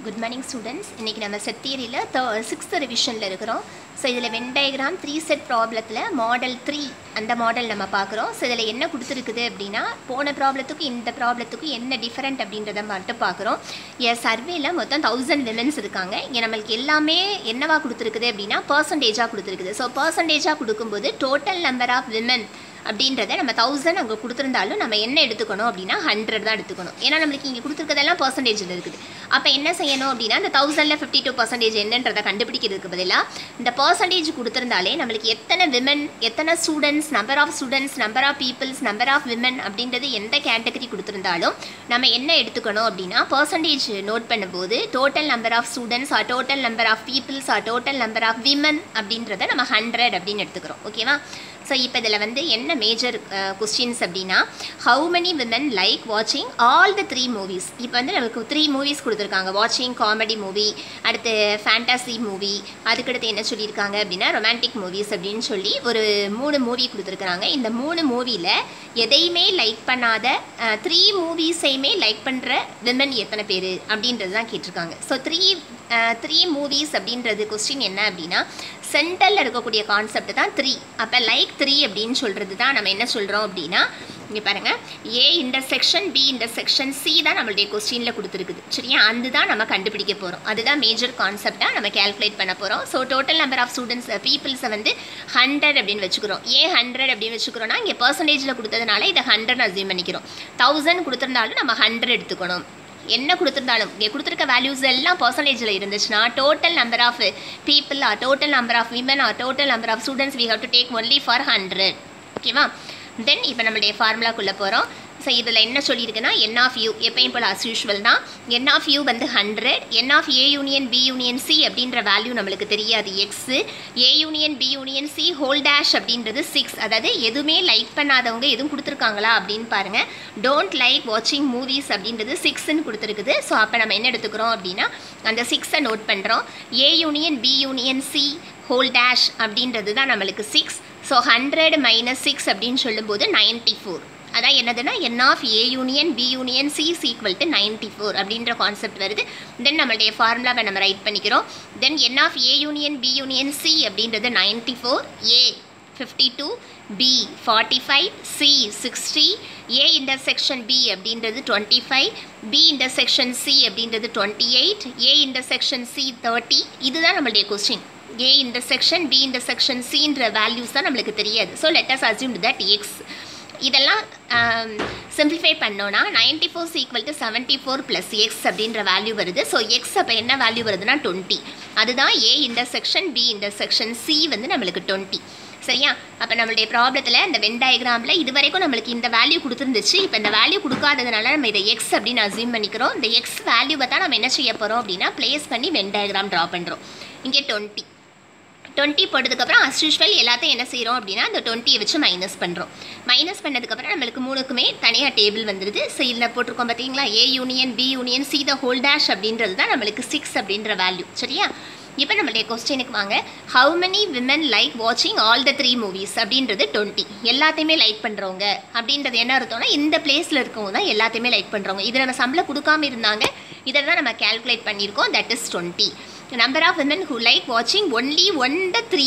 good morning students இன்றைக்கி நம்ம set தியரியில் த sixth ரிவிஷனில் இருக்கிறோம் ஸோ இதில் வென் டயக்ராம் த்ரீ செட் ப்ராப்ளத்தில் மாடல் த்ரீ அந்த மாடல் நம்ம பார்க்குறோம் ஸோ இதில் என்ன கொடுத்துருக்குது அப்படின்னா போன ப்ராப்ளத்துக்கும் இந்த ப்ராப்ளத்துக்கும் என்ன டிஃப்ரெண்ட் அப்படின்றத மட்டும் பார்க்குறோம் என் சர்வேல மொத்தம் தௌசண்ட் விமன்ஸ் இருக்காங்க இங்கே நம்மளுக்கு எல்லாமே என்னவா கொடுத்துருக்குது அப்படின்னா பர்சன்டேஜாக கொடுத்துருக்குது ஸோ பர்சன்டேஜாக கொடுக்கும்போது டோட்டல் நம்பர் ஆஃப் விமன் அப்படின்றத நம்ம தௌசண்ட் அங்கே கொடுத்துருந்தாலும் நம்ம என்ன எடுத்துக்கணும் அப்படின்னா ஹண்ட்ரட் தான் எடுத்துக்கணும் ஏன்னா நம்மளுக்கு இங்கே கொடுத்துருக்கதெல்லாம் பர்சன்டேஜில் இருக்குது அப்போ என்ன செய்யணும் அப்படின்னா இந்த தௌசண்டில் ஃபிஃப்டி டூ பர்சன்டேஜ் என்னன்றதை கண்டுபிடிக்கிறதுக்கு பதிலாக இந்த பர்சன்டேஜ் கொடுத்துருந்தாலே நம்மளுக்கு எத்தனை விமன் எத்தனை students number of students number of peoples number of women அப்படின்றது எந்த கேட்டகரி கொடுத்துருந்தாலும் நம்ம என்ன எடுத்துக்கணும் அப்படின்னா பர்சன்டேஜ் நோட் பண்ணும்போது total number of students or total number of peoples or total number of women அப்படின்றத நம்ம ஹண்ட்ரட் அப்படின்னு எடுத்துக்கிறோம் ஓகேவா ஸோ இப்போ இதில் வந்து என்ன மேஜர் கொஸ்டின்ஸ் அப்படின்னா ஹவு மெனி விமன் லைக் வாட்சிங் ஆல் த த்ரீ மூவிஸ் இப்போ வந்து நமக்கு த்ரீ மூவிஸ் கொடுத்துருக்காங்க வாட்சிங் காமெடி மூவி அடுத்து ஃபேண்டசி மூவி அதுக்கடுத்து என்ன சொல்லியிருக்காங்க அப்படின்னா ரொமான்டிக் மூவிஸ் அப்படின்னு சொல்லி ஒரு மூணு மூவி கொடுத்துருக்குறாங்க இந்த மூணு மூவியில் எதையுமே லைக் பண்ணாத த்ரீ மூவிஸையுமே லைக் பண்ணுற விமன் எத்தனை பேர் அப்படின்றது தான் கேட்டிருக்காங்க ஸோ த்ரீ த்ரீ மூவிஸ் அப்படின்றது கொஸ்டின் என்ன அப்படின்னா சென்டரில் இருக்கக்கூடிய கான்செப்ட் தான் த்ரீ அப்போ லைக் த்ரீ அப்படின்னு சொல்கிறது தான் நம்ம என்ன சொல்கிறோம் அப்படின்னா இங்கே பாருங்கள் A intersection B intersection C தான் நம்மளுடைய கொஸ்டினில் கொடுத்துருக்குது சரியா அது தான் நம்ம கண்டுபிடிக்க போகிறோம் அதுதான் மேஜர் கான்செப்டாக நம்ம கேல்குலேட் பண்ண போகிறோம் so total number of students பீப்புள்ஸை வந்து ஹண்ட்ரட் அப்படின்னு வச்சுக்கிறோம் ஏன் ஹண்ட்ரட் அப்படின்னு வச்சுக்கிறோன்னா இங்கே பர்சன்டேஜில் கொடுத்ததுனால இதை ஹண்ட்ரட் அசியூம் பண்ணிக்கிறோம் தௌசண்ட் கொடுத்துருந்தாலும் நம்ம ஹண்ட்ரட் எடுத்துக்கணும் என்ன கொடுத்துருந்தாலும் இங்கே கொடுத்துருக்க வேல்யூஸ் எல்லாம் பர்சன்டேஜில் இருந்துச்சுன்னா total number of people or total number of women or total number of students we have to take only for hundred ஓகேவா தென் இப்போ நம்மளுடைய ஃபார்முலாக்குள்ளே போகிறோம் ஸோ இதில் என்ன சொல்லியிருக்குன்னா என் ஆஃப் யூ எப்பயும் போல் அஸ் யூஷுவல் தான் என் ஆஃப் யூ வந்து hundred N of A union B union C அப்படின்ற வேல்யூ நம்மளுக்கு தெரியாது X A union B union C whole dash அப்படின்றது சிக்ஸ் அதாவது எதுவுமே லைக் பண்ணாதவங்க எதுவும் கொடுத்துருக்காங்களா அப்படின்னு பாருங்கள் டோன்ட் லைக் வாட்சிங் மூவிஸ் அப்படின்றது சிக்ஸ்ன்னு கொடுத்துருக்குது ஸோ அப்போ நம்ம என்ன எடுத்துக்கிறோம் அப்படின்னா அந்த சிக்ஸை நோட் பண்ணுறோம் A union B union C whole dash அப்படின்றது தான் நம்மளுக்கு six so hundred minus six அப்படின்னு சொல்லும்போது நைன்ட்டி ஃபோர் அதான் என்னதுன்னா N of A union B union C equal to ninety four அப்படின்ற கான்செப்ட் வருது தென் நம்மளுடைய ஃபார்முலாவை நம்ம ரைட் பண்ணிக்கிறோம் then N of A union B union C அப்படின்றது ninety four A fifty two B forty five C sixty A intersection B அப்படின்றது twenty five B intersection C அப்படின்றது twenty eight A intersection C thirty இதுதான் நம்மளுடைய question A intersection B intersection சின்ற values தான் நம்மளுக்கு தெரியாது so let's assume that X இதெல்லாம் simplify பண்ணோன்னா ninety four equal to seventy four plus X அப்படின்ற வேல்யூ வருது ஸோ எக்ஸ் அப்போ என்ன வேல்யூ வருதுன்னா டுவெண்ட்டி அதுதான் A intersection B intersection C வந்து நம்மளுக்கு டுவெண்ட்டி சரியா அப்போ நம்மளுடைய ப்ராப்ளத்தில் இந்த வென் டயக்ராமில் இது வரைக்கும் நம்மளுக்கு இந்த வேல்யூ கொடுத்துருந்துச்சு இப்போ இந்த வேல்யூ கொடுக்காததுனால நம்ம இதை எக்ஸ் அப்படின்னு அசியூம் பண்ணிக்கிறோம் இந்த எக்ஸ் வேல்யூவை தான் நம்ம என்ன செய்ய போகிறோம் அப்படின்னா ப்ளேஸ் பண்ணி வென் டயக்ராம் ட்ரா பண்ணுறோம் இங்கே டுவெண்ட்டி டுவெண்ட்டி போட்டதுக்கப்புறம் அஸ் யூஷுவல் எல்லாத்தையும் என்ன செய்கிறோம் அப்படின்னா அந்த டுவெண்ட்டியை வச்சு மைனஸ் பண்ணுறோம் மைனஸ் பண்ணதுக்கப்புறம் நம்மளுக்கு மூணுக்குமே தனியாக டேபிள் வந்துடுது ஸோ இதில் போட்டிருக்கோம் பார்த்தீங்களா A union B union C the whole dash அப்படின்றது தான் நம்மளுக்கு சிக்ஸ் அப்படின்ற வேல்யூ சரியா இப்போ நம்மளுடைய கொஸ்டினுக்கு வாங்க ஹவு மெனி விமன் லைக் வாட்சிங் ஆல் த த்ரீ மூவிஸ் அப்படின்றது டுவெண்ட்டி எல்லாத்தையுமே லைக் பண்ணுறவங்க அப்படின்றது என்ன அர்த்தம்னா இந்த பிளேஸில் இருக்கவங்க தான் எல்லாத்தையுமே லைக் பண்ணுறவங்க இதை நம்ம சம்பளம் கொடுக்காம இருந்தாங்க இதை தான் நம்ம கேல்குலேட் பண்ணியிருக்கோம் that is twenty number of women who like வாட்சிங் ஒன்லி ஒன் த த்ரீ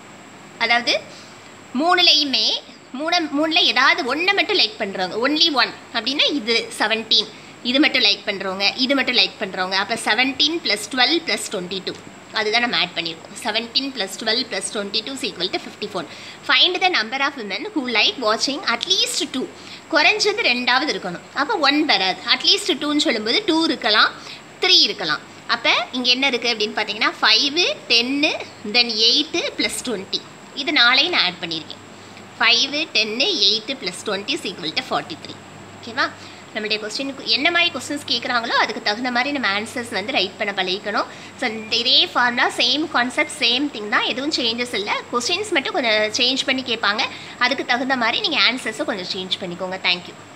அதாவது மூணுலேயுமே மூணு மூணில் ஏதாவது ஒன்றை மட்டும் லைக் பண்ணுறவங்க ஒன்லி ஒன் அப்படின்னா இது செவன்டீன் இது மட்டும் லைக் பண்ணுறவங்க இது மட்டும் லைக் பண்ணுறவங்க அப்போ seventeen plus twelve plus twenty two அதுதான் நம்ம ஆட் பண்ணியிருக்கோம் seventeen plus twelve plus twenty two equal to fifty four find the number of women who like வாட்சிங் அட்லீஸ்ட் டூ குறைஞ்சது ரெண்டாவது இருக்கணும் அப்போ ஒன் வராது அட்லீஸ்ட் டூன்னு சொல்லும்போது டூ இருக்கலாம் த்ரீ இருக்கலாம் அப்போ இங்கே என்ன இருக்குது அப்படின்னு பார்த்தீங்கன்னா five ten then eight plus twenty இது நாளையும் நான் ஆட் பண்ணியிருக்கேன் five ten eight plus twenty equal to forty three ஓகேவா நம்மளுடைய கொஸ்டினுக்கு என்ன மாதிரி கொஸ்டின்ஸ் கேட்குறாங்களோ அதுக்கு தகுந்த மாதிரி நம்ம ஆன்சர்ஸ் வந்து ரைட் பண்ண பழகிக்கணும் ஸோ இதே formula same concept same thing தான் எதுவும் சேஞ்சஸ் இல்லை கொஸ்டின்ஸ் மட்டும் கொஞ்சம் சேஞ்ச் பண்ணி கேட்பாங்க அதுக்கு தகுந்த மாதிரி நீங்கள் ஆன்சர்ஸை கொஞ்சம் சேஞ்ச் பண்ணிக்கோங்க தேங்க்யூ